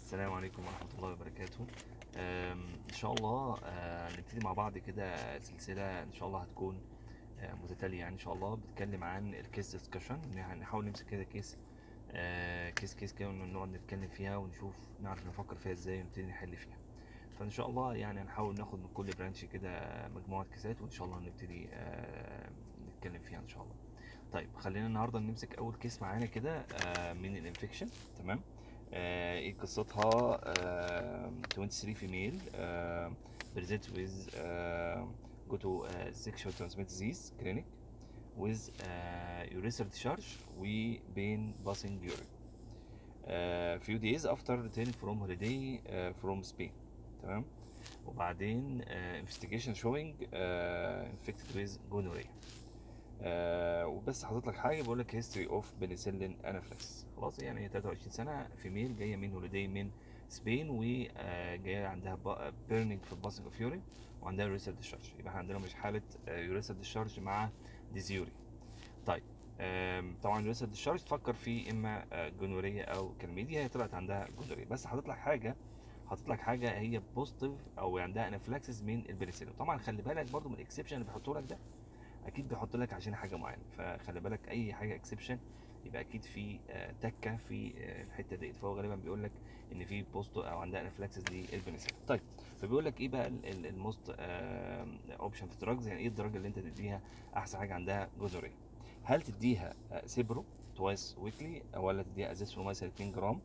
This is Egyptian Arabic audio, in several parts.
السلام عليكم ورحمة الله وبركاته آم، إن شاء الله آه، نبتدي مع بعض كده سلسلة إن شاء الله هتكون آه، متتالية يعني إن شاء الله بتتكلم عن الكيس ديسكشن نحاول نمسك كده كيس آه، كيس كيس كده ونقعد نتكلم فيها ونشوف نعرف نفكر فيها إزاي ونبتدي نحل فيها فإن شاء الله يعني هنحاول ناخد من كل برانش كده مجموعة كيسات وإن شاء الله نبتدي آه، نتكلم فيها إن شاء الله طيب خلينا النهارده نمسك أول كيس معانا كده آه، من الانفكشن تمام آه، ايه قصتها آه، 23 female آه، present with آه، go to آه، sexual transmitted disease clinic with آه، urethral discharge و pain passing urine آه، few days after return from holiday آه، from Spain تمام وبعدين آه، investigation showing آه، infected with gonorrhea آه وبس حاطط لك حاجه بقول لك هيستوري اوف بنسلين انافلاكس خلاص يعني هي 23 سنه فيميل جايه من هوليداي من سبين وجايه عندها بيرنينج في الباسنج اوف يورين وعندها يوريسال ديشارج يبقى احنا عندنا مش حاله يوريسال ديشارج مع ديزيوري طيب آم، طبعا يوريسال ديشارج تفكر في اما آه، جونوريا او كلميديا هي طلعت عندها جونوريا بس حاطط لك حاجه حاطط لك حاجه هي بوزيتيف او عندها انافلاكسس من البنسلين طبعا خلي بالك برضو من الاكسبشن اللي بيحطوا لك ده اكيد بيحط لك عشان حاجه معينه فخلي بالك اي حاجه اكسبشن يبقى اكيد في آه، تكه في آه، الحته ديت فهو غالبا بيقول لك ان في بوست او عندها انفلاكسس للبنسلين طيب فبيقول لك ايه بقى الموست اوبشن في الدراجز يعني ايه الدرجه اللي انت تديها احسن حاجه عندها جزريه هل تديها آه، سيبرو توايس ويكلي ولا تديها ازيثرومايسين 2 جرام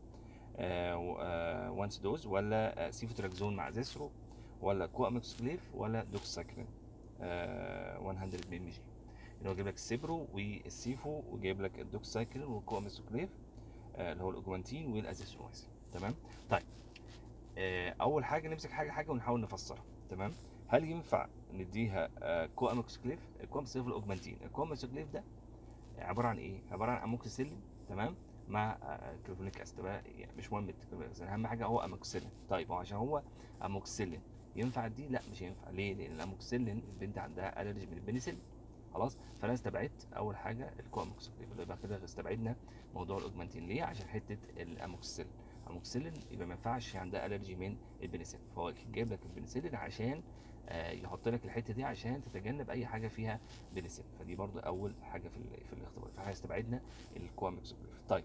وانس دوز ولا آه، سيفوتراكزون مع ازيثرو ولا كوامكسكليف ولا دوكساكرين آه، 100 مللي جي اللي هو جايب لك السيبرو والسيفو وجايب لك الدوكسايكلين والكواميسوكليف آه، اللي هو الاوجمانتين والازيثرومايسين تمام طيب آه، اول حاجه نمسك حاجه حاجه ونحاول نفسرها تمام هل ينفع نديها آه، كواميسوكليف الكواميسوكليف الاوجمانتين الكواميسوكليف ده عباره عن ايه عباره عن اموكسيسيلين تمام مع كلوفونيك اسيد بقى يعني مش مهم الكلوفونيك اسيد اهم حاجه هو اموكسيلين طيب هو عشان هو اموكسيلين ينفع دي لا مش هينفع ليه لان الاموكسيلين البنت عندها الرجي من البنسلين خلاص فانا استبعدت اول حاجه الكواموكسيلين يبقى كده استبعدنا موضوع الاوجمانتين ليه عشان حته الاموكسيلين اموكسيلين يبقى ما ينفعش عندها الرجي من البنسلين فهو أكيد جايب لك البنسلين عشان آه، يحط لك الحته دي عشان تتجنب اي حاجه فيها بنسلين فدي برضو اول حاجه في ال- في الاختبار فاحنا استبعدنا الكواموكسيلين طيب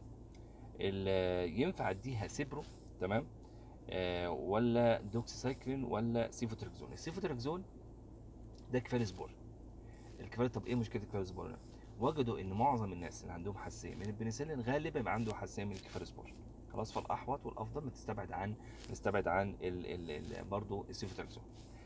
ال- ينفع اديها سيبرو تمام آه، ولا دوكسيسايكلين ولا سيفوتريكزون السيفوتريكزون ده كفالسبور الكفال طب ايه مشكله الكفالسبور ده وجدوا ان معظم الناس اللي عندهم حساسيه من البنسلين غالبا يبقى عنده حساسيه من الكفالسبور خلاص فالاحوط والافضل ما تستبعد عن نستبعد عن ال ال ال برضه السيفوتريكزون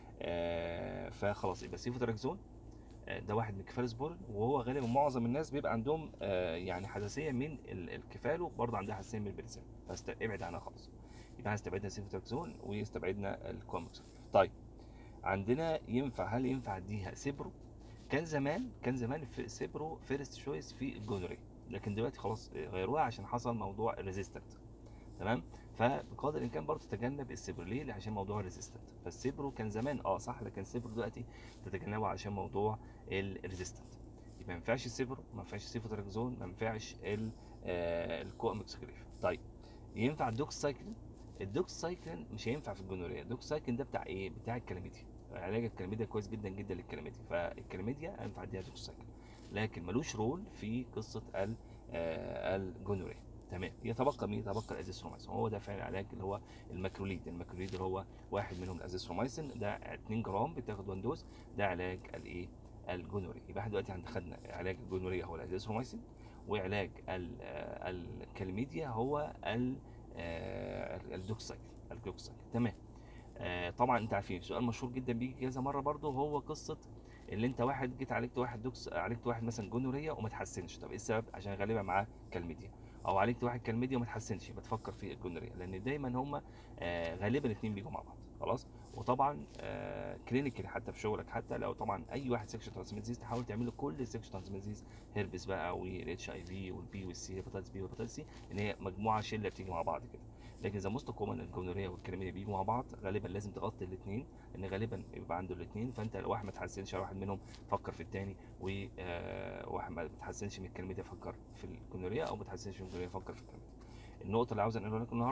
آه فخلاص يبقى السيفوتريكزون آه، ده واحد من الكفالسبور وهو غالبا معظم الناس بيبقى عندهم آه، يعني حساسيه من ال- الكفال وبرضه عندها حساسيه من البنسلين فابعد عنها خالص يبقى احنا استبعدنا السيفوتريكزون واستبعدنا الكومكس طيب عندنا ينفع هل ينفع اديها سيبرو كان زمان كان زمان في سيبرو فيرست شويس في الجونوري لكن دلوقتي خلاص غيروها عشان حصل موضوع الريزيستنت تمام فبقدر الامكان برضه تتجنب السيبرو ليه ليه؟ عشان موضوع الريزيستنت فالسيبرو كان زمان اه صح لكن السيبرو دلوقتي تتجنبه عشان موضوع الريزيستنت يبقى ما ينفعش السيبرو ما ينفعش السيفوتراكزون ما ينفعش ال- آه، الكوامكسكليف طيب ينفع الدوكسايكلين الدوكسايكلين مش هينفع في الجونوريا الدوكسايكلين ده بتاع ايه بتاع الكلاميديا علاج الكلاميديا كويس جدا جدا للكلاميديا فالكلاميديا ينفع اديها دوكسايكلين لكن ملوش رول في قصه ال- آه، الجونوريا تمام يتبقى مين يتبقى الازيثرومايسين هو ده فعلا العلاج اللي هو الماكروليد الماكروليد اللي هو واحد منهم الازيثرومايسين ده 2 جرام بتاخد وان دوز ده علاج الايه الجونوريا يبقى احنا دلوقتي عند خدنا علاج الجونوريا هو الازيثرومايسين وعلاج ال- آه، الكلميديا هو ال- آه، الدوكسايكل الدوكسايكل تمام آه، طبعا انت عارفين سؤال مشهور جدا بيجي كذا مره برضه هو قصه اللي انت واحد جيت عالجت واحد دوكس عالجت واحد مثلا جونوريا وما تحسنش طب ايه السبب عشان غالبا معاه كلميديا او عالجت واحد كلميديا وما تحسنش يبقى تفكر في الجونوريا لان دايما هم غالبا الاثنين بيجوا مع بعض خلاص وطبعا كلينيكال حتى في شغلك حتى لو طبعا اي واحد سكشن ترانسميت ديزيز تحاول تعمل له كل سكشن ترانسميت ديزيز هيربس بقى والاتش اي في والبي والسي هيباتيتس بي والهيباتيتس سي ان هي مجموعه شله بتيجي مع بعض كده لكن اذا موست كومن الجونوريا والكلاميديا بيجوا مع بعض غالبا لازم تغطي الاثنين لان غالبا بيبقى عنده الاثنين فانت لو واحد ما تحسنش على واحد منهم فكر في الثاني وواحد ما تحسنش من الكلاميديا فكر في الجونوريا او ما تحسنش من الجونوريا فكر في الكلاميديا النقطه اللي عاوز انقلها لكم النهارده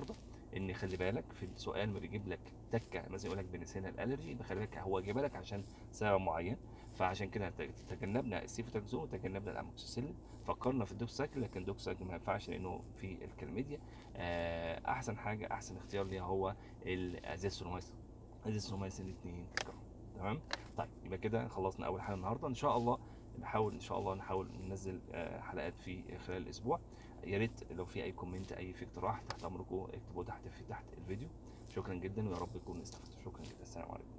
ان خلي بالك في السؤال ما بيجيب لك تكه مثلا يقول لك بنسينا الالرجي ده خلي بالك هو جايبها لك عشان سبب معين فعشان كده تجنبنا السيفوتاكزون وتجنبنا الاموكسيسيلين فكرنا في الدوكساكل لكن الدوكساكل ما ينفعش لانه في الكلميديا آه، احسن حاجه احسن اختيار ليها هو الازيثرومايسين ازيثرومايسين 2 جرام تمام طيب يبقى كده خلصنا اول حاجه النهارده ان شاء الله نحاول ان شاء الله نحاول ننزل آه، حلقات في خلال الاسبوع يا ريت لو في اي كومنت اي في اقتراح تحت امركم اكتبوه تحت في تحت الفيديو شكرا جدا ويا رب تكونوا استفدتوا شكرا جدا السلام عليكم